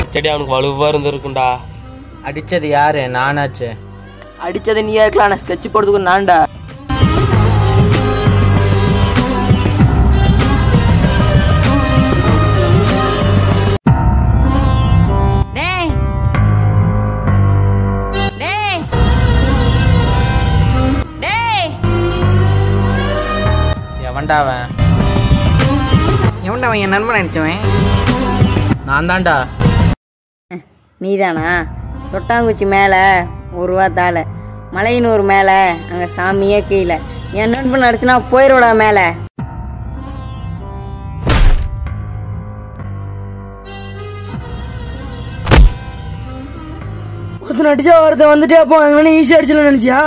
அச்சடி அவனுக்கு வலுவா இருந்திருக்குண்டா அடிச்சது யாரு நானாச்சு அடிச்சது நீயா இருக்கலாம் நான் ஸ்கெட்ச் போடுறதுக்கு நான்டா டேய் டேய் டேய் எவன்டா அவன் எவன்டா அவன் என் நண்பன் அடிச்சவன் நான் தான்டா நீதானா தொட்டாங்குச்சி மேலே ஒரு ரூபா தாளை மலையினூர் மேலே அங்கே சாமியே கீழே என் நண்பன் அடிச்சுனா போயிரோடா மேலே ஒருத்தன் அடிச்சா ஒருத்தன் வந்துட்டு அப்போ அவனை ஈஸியாக அடிச்சலாம் நினைச்சியா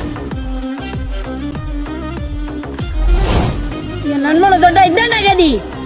என் நண்பனை தொட்டா இதான்டா கதி